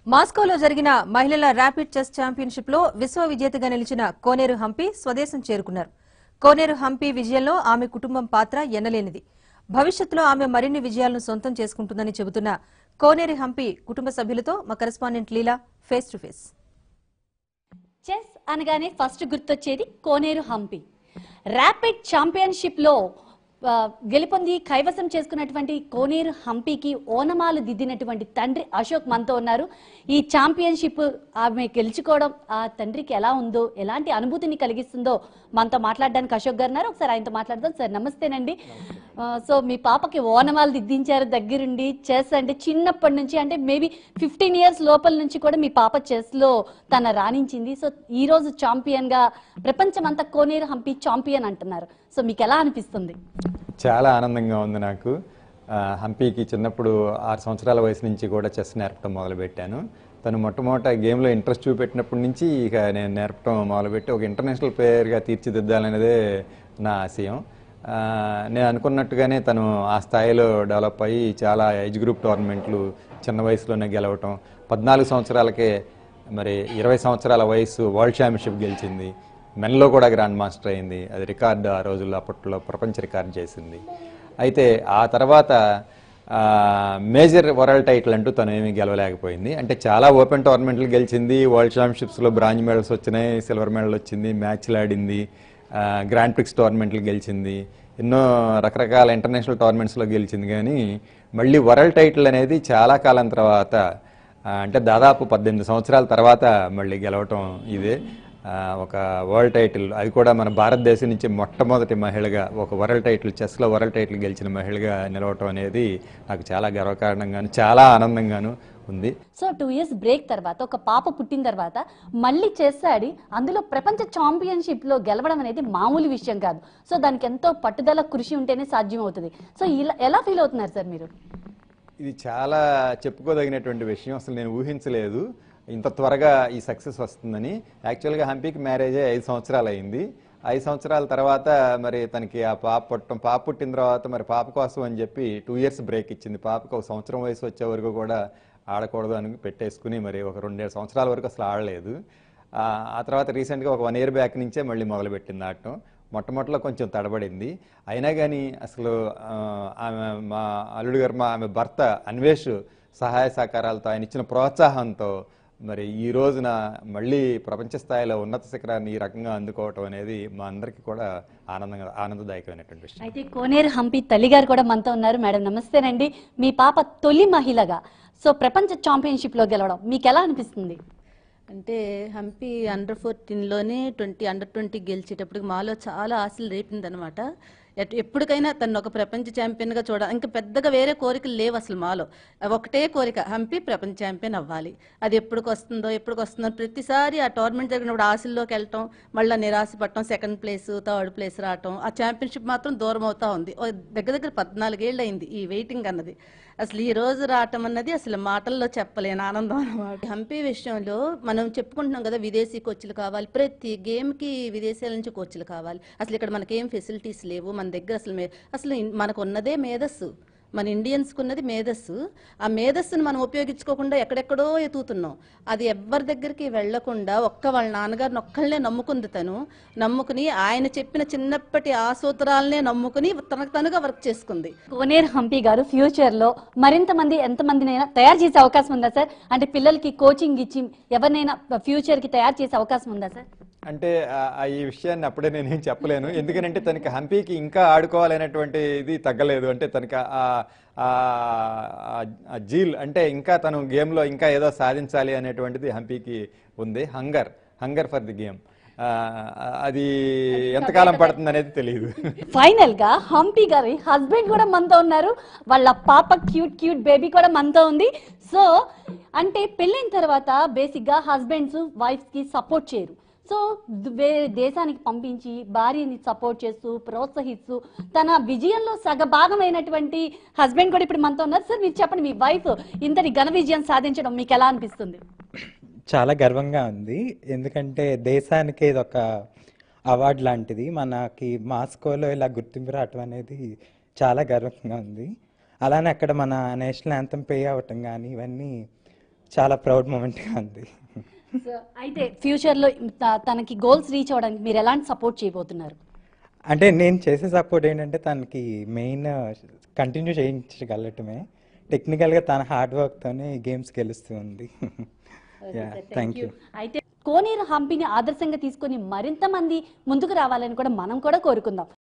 మాస్కోలో జరిగిన మహిళల rapid chess championship లో విశ్వ విజేతగా నిలిచిన కోనేరు హంపి స్వదేశం చేరుకున్నారు కోనేరు హంపి విజయంలో ఆమె కుటుంబం పాత్ర ఎన్నలేనిది భవిష్యత్తులో ఆమె మరిన్ని విజయాలను సొంతం చేసుకుంటుందని చెబుతున్న కోనేరు హంపి కుటుంబ సభ్యులతో మా correspondent Leela face to face chess అనగానే ఫస్ట్ గుర్తొచ్చేది కోనేరు హంపి ర్యాపిడ్ ఛాంపియన్షిప్లో ఆ, గెలుపొంది కైవసం చేసుకున్నటువంటి కోనేరు హంపీకి ఓనమాలు దిద్దినటువంటి తండ్రి అశోక్ మనతో ఉన్నారు ఈ ఛాంపియన్షిప్ ఆమె గెలుచుకోవడం ఆ తండ్రికి ఎలా ఉందో ఎలాంటి అనుభూతిని కలిగిస్తుందో మనతో మాట్లాడడానికి అశోక్ గారు ఉన్నారు ఒకసారి ఆయనతో మాట్లాడదాం సార్ నమస్తేనండి ఆ, సో మీ పాపకి ఓనమాలు దిద్దించారు దగ్గరుండి చెస్ అంటే చిన్నప్పటి నుంచి అంటే మేబీ ఫిఫ్టీన్ ఇయర్స్ లోపల నుంచి కూడా మీ పాప చెస్ లో తన రాణించింది సో ఈ రోజు ఛాంపియన్ గా ప్రపంచమంతా కోనేరు హంపి ఛాంపియన్ అంటున్నారు సో మీకు ఎలా అనిపిస్తుంది చాలా ఆనందంగా ఉంది నాకు ఆ, హంపీకి చిన్నప్పుడు ఆరు సంవత్సరాల వయసు నుంచి కూడా చెస్ నేర్పడం మొదలుపెట్టాను తను మొట్టమొదట గేమ్లో ఇంట్రెస్ట్ చూపెట్టినప్పటి నుంచి ఇక నేను నేర్పడం మొదలుపెట్టి ఒక ఇంటర్నేషనల్ ప్లేయర్గా తీర్చిదిద్దాలనేదే నా ఆశయం ఆ, నేను అనుకున్నట్టుగానే తను ఆ స్థాయిలో డెవలప్ అయ్యి చాలా ఏజ్ గ్రూప్ టోర్నమెంట్లు చిన్న వయసులోనే గెలవటం పద్నాలుగు సంవత్సరాలకే మరి ఇరవై సంవత్సరాల వయసు వరల్డ్ ఛాంపియన్షిప్ గెలిచింది మెన్లో కూడా గ్రాండ్ మాస్టర్ అయింది అది రికార్డు ఆ రోజుల్లో అప్పట్లో ప్రపంచ రికార్డ్ చేసింది అయితే ఆ తర్వాత ఆ, మేజర్ వరల్డ్ టైటిల్ అంటూ తను ఏమీ గెలవలేకపోయింది అంటే చాలా ఓపెన్ టోర్నమెంట్లు గెలిచింది వరల్డ్ ఛాంపియన్షిప్స్లో బ్రాంజ్ మెడల్స్ వచ్చినాయి సిల్వర్ మెడల్ వచ్చింది మ్యాచ్లు ఆడింది ఆ, గ్రాండ్ ప్రిక్స్ టోర్నమెంట్లు గెలిచింది ఎన్నో రకరకాల ఇంటర్నేషనల్ టోర్నమెంట్స్లో గెలిచింది కానీ మళ్ళీ వరల్డ్ టైటిల్ అనేది చాలా కాలం తర్వాత ఆ, అంటే దాదాపు పద్దెనిమిది సంవత్సరాల తర్వాత మళ్ళీ గెలవటం ఇదే ఆ, ఒక వరల్డ్ టైటిల్ అది కూడా మన భారతదేశం నుంచి మొట్టమొదటి మహిళగా ఒక వరల్డ్ టైటిల్ చెస్లో వరల్డ్ టైటిల్ గెలిచిన మహిళగా నిలవటం అనేది నాకు చాలా గర్వకారణంగాను చాలా ఆనందంగాను ఉంది సో టూ ఇయర్స్ బ్రేక్ తర్వాత ఒక పాప పుట్టిన తర్వాత మళ్ళీ చెస్ ఆడి అందులో ప్రపంచ ఛాంపియన్షిప్ లో గెలవడం అనేది మామూలు విషయం కాదు సో దానికి ఎంతో పట్టుదల కృషి ఉంటేనే సాధ్యం అవుతుంది సో ఇలా ఎలా ఫీల్ అవుతున్నారు సార్ మీరు ఇది చాలా చెప్పుకోదగినటువంటి విషయం అసలు నేను ఊహించలేదు ఇంత త్వరగా ఈ సక్సెస్ వస్తుందని యాక్చువల్గా హంపీకి మ్యారేజ్ అయ్యి ఐదు సంవత్సరాలు అయింది ఐదు సంవత్సరాల తర్వాత మరి తనకి ఆ పాప పుట్టడం పాప పుట్టిన తర్వాత మరి పాప కోసం అని చెప్పి టూ ఇయర్స్ బ్రేక్ ఇచ్చింది పాపకు ఒక సంవత్సరం వయసు వచ్చే వరకు కూడా ఆడకూడదు అని పెట్టేసుకుని మరి ఒక రెండేడు సంవత్సరాల వరకు అసలు ఆడలేదు ఆ ఆ తర్వాత రీసెంట్గా ఒక వన్ ఇయర్ బ్యాక్ నుంచే మళ్ళీ మొదలుపెట్టింది ఆడటం మొట్టమొదటిలో కొంచెం తడబడింది అయినా కానీ అసలు ఆ, ఆమె మా అల్లుడు గారు మా ఆమె భర్త అన్వేష్ సహాయ సహకారాలతో ఆయన ఇచ్చిన ప్రోత్సాహంతో మరి ఈ రోజున మళ్ళీ ప్రపంచ స్థాయిలో ఉన్నత శిఖరాన్ని ఈ రకంగా అందుకోవటం అనేది మా అందరికీ కూడా ఆనందంగా ఆనందదాయకమైనటువంటి విషయం అయితే కోనేరు హంపి తల్లిగారు కూడా మనతో ఉన్నారు మేడం నమస్తేనండి మీ పాప తొలి మహిళగా సో ప్రపంచ ఛాంపియన్షిప్ లో గెలవడం మీకు ఎలా అనిపిస్తుంది అంటే హంపి అండర్ ఫోర్టీన్లోనే ట్వంటీ అండర్ ట్వంటీ గెలిచేటప్పుడు మాలో చాలా ఆశలు రేపిందనమాట ఎట్- ఎప్పటికైనా తను ఒక ప్రపంచ ఛాంపియన్గా చూడ ఇంకా పెద్దగా వేరే కోరికలు లేవు అసలు మాలో ఒకటే కోరిక హంపి ప్రపంచ ఛాంపియన్ అవ్వాలి అది ఎప్పటికి వస్తుందో ఎప్పటికి వస్తుందో అని ప్రతిసారి ఆ టోర్నమెంట్ జరిగినప్పుడు ఆశల్లోకి వెళ్ళటం మళ్ళీ నిరాశపడటం సెకండ్ ప్లేస్ థర్డ్ ప్లేస్ రావటం ఆ ఛాంపియన్షిప్ మాత్రం దూరం అవుతా ఉంది ఓ దగ్గర దగ్గర పద్నాలుగేళ్ళు అయింది ఈ వెయిటింగ్ అన్నది అసలు ఈ రోజు రావటం అన్నది అసలు మాటల్లో చెప్పలేని ఆనందం అన్నమాట హంపి విషయంలో మనం చెప్పుకుంటున్నాం కదా విదేశీ కోచ్లు కావాలి ప్రతి గేమ్కి విదేశాల నుంచి కోచ్లు కావాలి అసలు ఇక్కడ మనకేం ఫెసిలిటీస్ లేవు మన దగ్గర అసలు మే- అసలు ఇన్- మనకు ఉన్నదే మేధస్సు మన ఇండియన్స్కి ఉన్నది మేధస్సు ఆ మేధస్సును మనం ఉపయోగించుకోకుండా ఎక్కడెక్కడో ఎతుకుతున్నాం అది ఎవ్వరి దగ్గరికి వెళ్లకుండా ఒక్క వాళ్ళ నాన్నగారిని ఒక్కళ్ళనే నమ్ముకుంది తను నమ్ముకుని ఆయన చెప్పిన చిన్నప్పటి ఆ సూత్రాలనే నమ్ముకుని తనకు తనుగా వర్క్ చేసుకుంది కోనేరు హంపి గారు ఫ్యూచర్ లో మరింత మంది ఎంత మందినైనా తయారు చేసే అవకాశం ఉందా సార్ అంటే పిల్లలకి కోచింగ్ ఇచ్చి ఎవరినైనా ఫ్యూచర్ కి తయారు చేసే అవకాశం ఉందా సార్ అంటే ఆ- ఆ ఈ విషయాన్ని అప్పుడే నేనేం చెప్పలేను ఎందుకంటే తనకి హంపీకి ఇంకా ఆడుకోవాలనేటువంటి ఇది తగ్గలేదు అంటే తనకి ఆ- ఆ- ఆ- ఆ జీల్ అంటే ఇంకా తను గేమ్లో ఇంకా ఏదో సాధించాలి అనేటువంటిది హంపీకి ఉంది hunger hunger for the game అది ఎంతకాలం పడుతుంది అనేది తెలియదు ఫైనల్ గా హంపి గారి హస్బెండ్ కూడా మనతో ఉన్నారు వాళ్ళ పాప క్యూట్ క్యూట్ బేబీ కూడా మనతో ఉంది సో అంటే పెళ్ళైన తర్వాత బేసిక్ గా హస్బెండ్స్ వైఫ్ కి సపోర్ట్ చేయరు సో ద- వేరే దేశానికి పంపించి భార్యని సపోర్ట్ చేస్తూ ప్రోత్సహిస్తూ తన విజయంలో సగభాగమైనటువంటి హస్బెండ్ కూడా ఇప్పుడు మనతో ఉన్నారు సార్ మీరు చెప్పండి మీ వైఫ్ ఇంతటి ఘన విజయం సాధించడం మీకు ఎలా అనిపిస్తుంది చాలా గర్వంగా ఉంది ఎందుకంటే దేశానికి ఇది ఒక అవార్డు లాంటిది మనకి మాస్కోలో ఇలా గుర్తింపు రావటం అనేది చాలా గర్వంగా ఉంది అలానే అక్కడ మన నేషనల్ యాంథమ్ పే అవ్వటం కానీ ఇవన్నీ చాలా ప్రౌడ్ మూమెంట్గా ఉంది సో అయితే ఫ్యూచర్లో త- తనకి గోల్స్ రీచ్ అవ్వడానికి మీరు ఎలాంటి సపోర్ట్ చేయబోతున్నారు అంటే నేను చేసే సపోర్ట్ ఏంటంటే తనకి మెయిన్ కంటిన్యూ చేయించగలటమే టెక్నికల్గా తన హార్డ్ వర్క్తోనే గేమ్స్ గెలుస్తూ ఉంది థ్యాంక్ యూ అయితే కోనేరు హంపిని ఆదర్శంగా తీసుకొని మరింత మంది ముందుకు రావాలని కూడా మనం కూడా కోరుకుందాం